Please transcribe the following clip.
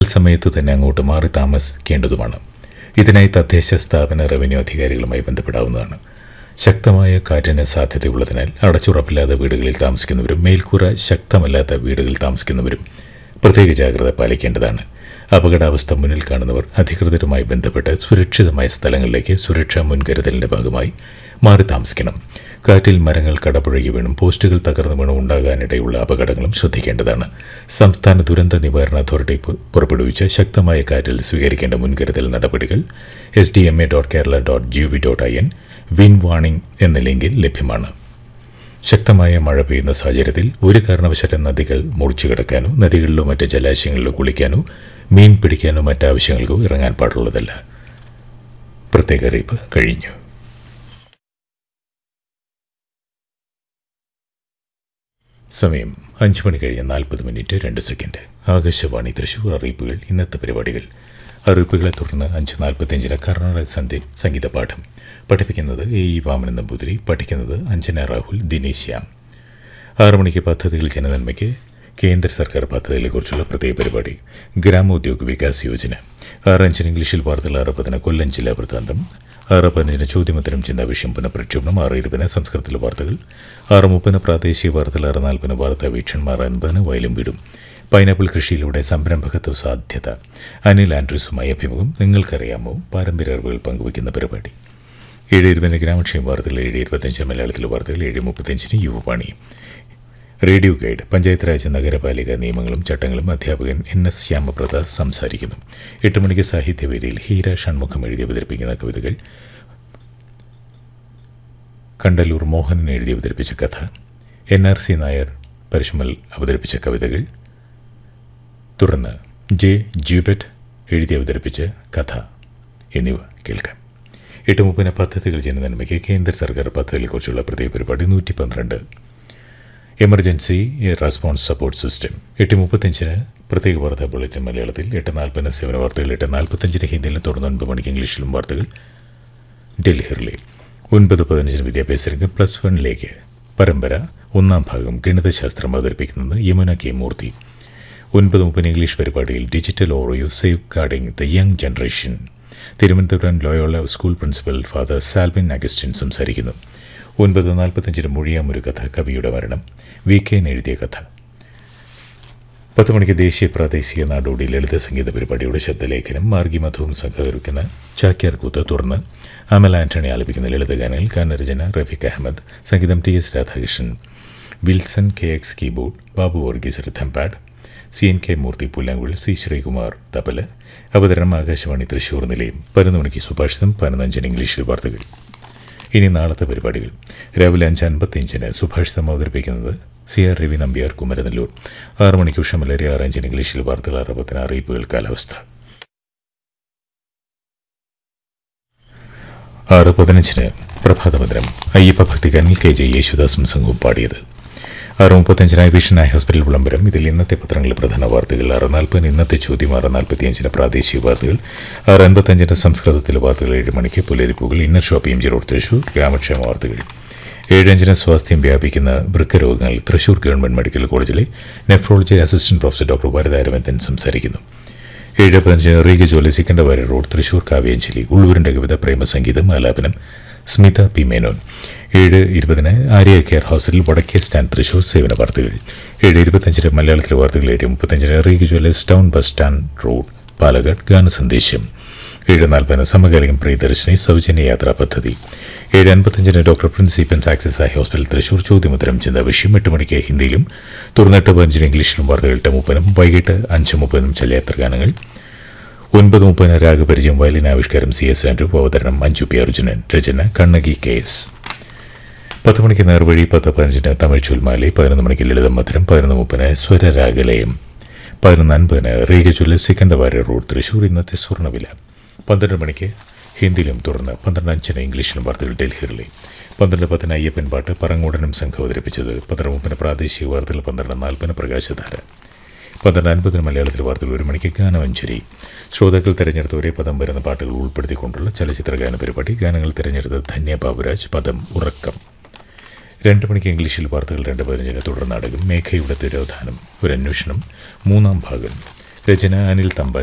സമയത്ത് തന്നെ അങ്ങോട്ട് മാറി താമസിക്കേണ്ടതുമാണ് ഇതിനായി തദ്ദേശ സ്ഥാപന റവന്യൂ അധികാരികളുമായി ബന്ധപ്പെടാവുന്നതാണ് ശക്തമായ കാറ്റിന് സാധ്യതയുള്ളതിനാൽ അടച്ചുറപ്പില്ലാത്ത വീടുകളിൽ താമസിക്കുന്നവരും മേൽക്കൂര ശക്തമല്ലാത്ത വീടുകളിൽ താമസിക്കുന്നവരും പ്രത്യേക ജാഗ്രത പാലിക്കേണ്ടതാണ് അപകടാവസ്ഥ മുന്നിൽ കാണുന്നവർ അധികൃതരുമായി ബന്ധപ്പെട്ട് സുരക്ഷിതമായ സ്ഥലങ്ങളിലേക്ക് സുരക്ഷാ മുൻകരുതലിന്റെ ഭാഗമായി മാറി താമസിക്കണം കാറ്റിൽ മരങ്ങൾ കടപുഴകി വീണും പോസ്റ്റുകൾ തകർന്നു വീണും ഉണ്ടാകാനിടയുള്ള അപകടങ്ങളും ശ്രദ്ധിക്കേണ്ടതാണ് സംസ്ഥാന ദുരന്ത നിവാരണ അതോറിറ്റി പു- പുറപ്പെടുവിച്ച ശക്തമായ കാറ്റിൽ സ്വീകരിക്കേണ്ട മുൻകരുതൽ നടപടികൾ S D M A dot Kerala dot G V dot I N wind warning എന്ന ലിങ്കിൽ ലഭ്യമാണ് ശക്തമായ മഴ പെയ്യുന്ന സാഹചര്യത്തിൽ ഒരു കാരണവശാലും നദികൾ മുറിച്ചു കിടക്കാനോ നദികളിലോ മറ്റ് ജലാശയങ്ങളിലോ കുളിക്കാനോ മീൻ പിടിക്കാനോ മറ്റാവശ്യങ്ങൾക്കോ ഇറങ്ങാൻ പാടുള്ളതല്ല പ്രത്യേക അറിയിപ്പ് കഴിഞ്ഞു സമയം അഞ്ച് മണി കഴിഞ്ഞ് നാൽപ്പത് മിനിറ്റ് രണ്ട് സെക്കൻഡ് ആകാശവാണി തൃശൂർ അറിയിപ്പുകൾ ഇന്നത്തെ പരിപാടികൾ അറിയിപ്പുകളെ തുടർന്ന് അഞ്ച് നാൽപ്പത്തിയഞ്ചിന് കർണാടക സന്ധ്യ സംഗീത പാഠം പഠിപ്പിക്കുന്നത് എ ഇ വാമനൻ നമ്പൂതിരി പഠിക്കുന്നത് അഞ്ജന രാഹുൽ ദിനേശ് ശ്യാം ആറു മണിക്ക് പദ്ധതികൾ ജനനന്മയ്ക്ക് കേന്ദ്ര സർക്കാർ പദ്ധതികളെക്കുറിച്ചുള്ള പ്രത്യേക പരിപാടി ഗ്രാമോദ്योग വികാസ് യോജന ആറ് അഞ്ചിന് ഇംഗ്ലീഷിൽ വാർത്തകൾ ആറ് പതിന് കൊല്ലം ജില്ലാ വൃത്താന്തം ആറ് പതിനഞ്ചിന് ചോദ്യോത്തരം ചിന്താ വിഷയം പുനഃപ്രക്ഷേപണം ആറ് ഇരുപതിന് സംസ്കൃതത്തിലെ വാർത്തകൾ ആറ് മുപ്പതിന് പ്രാദേശിക വാർത്തകൾ ആറ് നാൽപ്പതിന് വാർത്താ വീക്ഷണം ആറ് അൻപതിന് വയലും വീടും പൈനാപ്പിൾ കൃഷിയിലൂടെ സംരംഭകത്വ സാധ്യത അനിൽ ആൻഡ്രൂസുമായി അഭിമുഖം നിങ്ങൾക്കറിയാമോ പാരമ്പര്യ അറിവുകൾ പങ്കുവയ്ക്കുന്ന പരിപാടി ഏഴ് ഇരുപതിന് ഗ്രാമക്ഷേമ വാർത്തകൾ ഏഴ് ഇരുപത്തഞ്ചിന് മലയാളത്തിലെ വാർത്തകൾ ഏഴ് മുപ്പത്തഞ്ചിന് യുവവാണി റേഡിയോ ഗൈഡ് പഞ്ചായത്ത് രാജ് നഗരപാലിക നിയമങ്ങളും ചട്ടങ്ങളും അധ്യാപകൻ എൻ എസ് ശ്യാമപ്രസാദ് സംസാരിക്കുന്നു എട്ട് മണിക്ക് സാഹിത്യവേദിയിൽ ഹീര ഷൺമുഖം എഴുതി അവതരിപ്പിക്കുന്ന കവിതകൾ കണ്ടല്ലൂർ മോഹനൻ എഴുതി അവതരിപ്പിച്ച കഥ എൻ ആർ സി നായർ പരശുമൽ അവതരിപ്പിച്ച കവിതകൾ തുടർന്ന് ജെ ജൂബറ്റ് എഴുതി അവതരിപ്പിച്ച കഥ എന്നിവ കേൾക്കാം എട്ട് മുപ്പതിന് പദ്ധതികൾ ജനനന്മയ്ക്ക് കേന്ദ്ര സർക്കാർ പദ്ധതികളെക്കുറിച്ചുള്ള പ്രത്യേക പരിപാടി നൂറ്റി പന്ത്രണ്ട് എമർജൻസി റെസ്പോൺസ് സപ്പോർട്ട് സിസ്റ്റം എട്ട് മുപ്പത്തഞ്ചിന് പ്രത്യേക വാർത്താ ബുള്ളറ്റിൻ മലയാളത്തിൽ എട്ട് നാൽപ്പതിന് സേവന വാർത്തകൾ എട്ട് നാൽപ്പത്തഞ്ചിന് ഹിന്ദിയിലും തുടർന്ന് ഒൻപത് മണിക്ക് ഇംഗ്ലീഷിലും വാർത്തകൾ ഡൽഹിയിലെ ഒൻപത് പതിനഞ്ചിന് വിദ്യാഭ്യാസ രംഗം പ്ലസ് വണ്ണിലേക്ക് പരമ്പര ഒന്നാം ഭാഗം ഗണിതശാസ്ത്രം അവതരിപ്പിക്കുന്നത് യമുന കെ മൂർത്തി ഒൻപത് മുപ്പത് ഇംഗ്ലീഷ് പരിപാടിയിൽ digital era safeguarding the young generation Thiruvananthapuram Loyola school principal father Salvin Augustin സംസാരിക്കുന്നു ഒൻപത് നാൽപ്പത്തഞ്ചിന് മൊഴിയാമൊരു കഥ കവിയുടെ മരണം വി കെൻ എഴുതിയ കഥ പത്ത് മണിക്ക് ദേശീയ പ്രാദേശിക നാടോടി ലളിത സംഗീത പരിപാടിയുടെ ശബ്ദലേഖനം മാർഗി മധുവും സംഘടിപ്പിക്കുന്ന ചാക്യാർ കൂത്ത് തുറന്ന് അമൽ ആന്റണി ആലപിക്കുന്ന ലളിതഗാനങ്ങൾ ഗാനരചന റഫീഖ് അഹമ്മദ് സംഗീതം T S Radhakrishnan Wilson K X keyboard Babu Varghese rhythm pad C N K Murthy പുല്ലാങ്കുഴൽ സി ശ്രീകുമാർ തപല് അവതരണം ആകാശവാണി തൃശൂർ നിലയം പതിനൊന്ന് മണിക്ക് സുഭാഷിതം പതിനഞ്ചിന് ഇംഗ്ലീഷിൽ വാർത്തകൾ ഇനി നാളത്തെ പരിപാടികൾ രാവിലെ അഞ്ച് അൻപത്തിയഞ്ചിന് സുഭാഷിതം അവതരിപ്പിക്കുന്നത് സി ആർ രവി നമ്പ്യാർ കുമരനെല്ലൂർ ആറ് മണിക്ക് ഉഷമലരി ആറ് അഞ്ചിന് ഇംഗ്ലീഷിൽ വാർത്തകൾ അറുപത്തിന് അറിയിപ്പുകൾ കാലാവസ്ഥ ആറ് പതിനഞ്ചിന് പ്രഭാതമന്ദിരം അയ്യപ്പ ഭക്തിഗാനിൽ കെ ജെ യേശുദാസും സംഘവും പാടിയത് ആറ് മുപ്പത്തഞ്ചിന് വിഷൻ ഐ ഹോസ്പിറ്റൽ വിളംബരം ഇതിൽ ഇന്നത്തെ പത്രങ്ങളിലെ പ്രധാന വാർത്തകൾ ആറ് നാൽപ്പതിന് ഇന്നത്തെ ചോദ്യം ആറ് നാൽപ്പത്തിയഞ്ചിന് പ്രാദേശിക വാർത്തകൾ ആറ് അൻപത്തഞ്ചിന് സംസ്കൃതത്തിലെ വാർത്തകൾ ഏഴ് മണിക്ക് പുലരിപ്പുകൾ inner shop M G road Thrissur ഗ്രാമക്ഷേമ വാർത്തകൾ ഏഴഞ്ചിന് സ്വാസ്ഥ്യം വ്യാപിക്കുന്ന വൃക്കരോഗങ്ങൾ തൃശൂർ ഗവൺമെന്റ് മെഡിക്കൽ കോളേജിലെ നെഫ്രോളജി അസിസ്റ്റന്റ് പ്രൊഫസർ ഡോക്ടർ വരദാരവന്തൻ സംസാരിക്കുന്നു ഏഴ് പതിനഞ്ചിന് റീഗ ജോലി സിക്കണ്ടവാരി റോഡ് തൃശൂർ കാവ്യാഞ്ജലി ഉള്ളൂരിന്റെ കവിത പ്രേമസംഗീതം ആലാപനം സ്മിത പി മേനോൻ ഏഴ് ഇരുപതിന് ആര്യ കെയർ ഹോസ്പിറ്റൽ വടക്കേ സ്റ്റാൻഡ് തൃശൂർ സേവന വാർത്തകൾ ഏഴ് ഇരുപത്തഞ്ചിന് മലയാളത്തിലെ വാർത്തകൾ ഏഴ് മുപ്പത്തഞ്ചിന് റീഗ jewellers town bus stand road Palakkad ഗാന സന്ദേശം ഏഴ് നാൽപ്പതിന് സമകാലികം പ്രിയദർശിനി സൗജന്യ യാത്രാ പദ്ധതി ഏഴ് അൻപത്തഞ്ചിന് ഡോക്ടർ പ്രിൻസിപ്പൻസ് ആക്സസ് ഐ ഹോസ്പിറ്റൽ തൃശൂർ ചോദ്യോത്തരം ചിന്താ വിഷയം എട്ട് മണിക്ക് ഹിന്ദിയിലും തുടർന്ന് എട്ട് പതിനഞ്ചിന് ഇംഗ്ലീഷിലും വാർത്തകൾ എട്ട് മുപ്പതിനും വൈകിട്ട് അഞ്ച് മുപ്പതിനും ചലയാത്ര ഗാനങ്ങൾ ഒൻപത് മുപ്പതിന് രാഗപരിചയം വയലിൻ ആവിഷ്കാരം സി എസ് ആൻഡ്രു അവതരണം മഞ്ജു പി അർജുനൻ രചന കണ്ണകി കെ എസ് പത്ത് മണിക്ക് നേർവഴി പത്ത് പതിനഞ്ചിന് തമിഴ് ചുൽമാലി പതിനൊന്ന് മണിക്ക് ലളിതം മധുരം പതിനൊന്ന് മുപ്പതിന് സ്വരരാഗലയം പതിനൊന്ന് അൻപതിന് റീഗ ചൊല്ലി സിക്കണ്ടവാരി റോഡ് തൃശൂർ ഇന്നത്തെ സ്വർണ്ണവില പന്ത്രണ്ട് മണിക്ക് ഹിന്ദിയിലും തുടർന്ന് പന്ത്രണ്ട് അഞ്ചിന് ഇംഗ്ലീഷിലും വാർത്തകൾ ഡൽഹിയിലെ പന്ത്രണ്ട് പത്തിന് അയ്യപ്പൻ പാട്ട് പറങ്ങോടനും സംഘം അവതരിപ്പിച്ചത് പന്ത്രണ്ട് മുപ്പതിന് പ്രാദേശിക വാർത്തകൾ പന്ത്രണ്ട് നാൽപ്പതിന് പ്രകാശധാര പന്ത്രണ്ട് അൻപതിന് മലയാളത്തിൽ വാർത്തകൾ ഒരു മണിക്ക് ഗാനമഞ്ചരി ശ്രോതാക്കൾ തിരഞ്ഞെടുത്ത ഒരേ പദം വരുന്ന പാട്ടുകൾ ഉൾപ്പെടുത്തിക്കൊണ്ടുള്ള ചലച്ചിത്ര ഗാന പരിപാടി ഗാനങ്ങൾ തിരഞ്ഞെടുത്ത ധന്യ ബാബുരാജ് പദം ഉറക്കം രണ്ട് മണിക്ക് ഇംഗ്ലീഷിൽ വാർത്തകൾ രണ്ട് പതിനഞ്ചിന് തുടർ നാടകം മേഘയുടെ തിരോധാനം ഒരു അന്വേഷണം മൂന്നാം ഭാഗം രചന അനിൽ തമ്പാൻ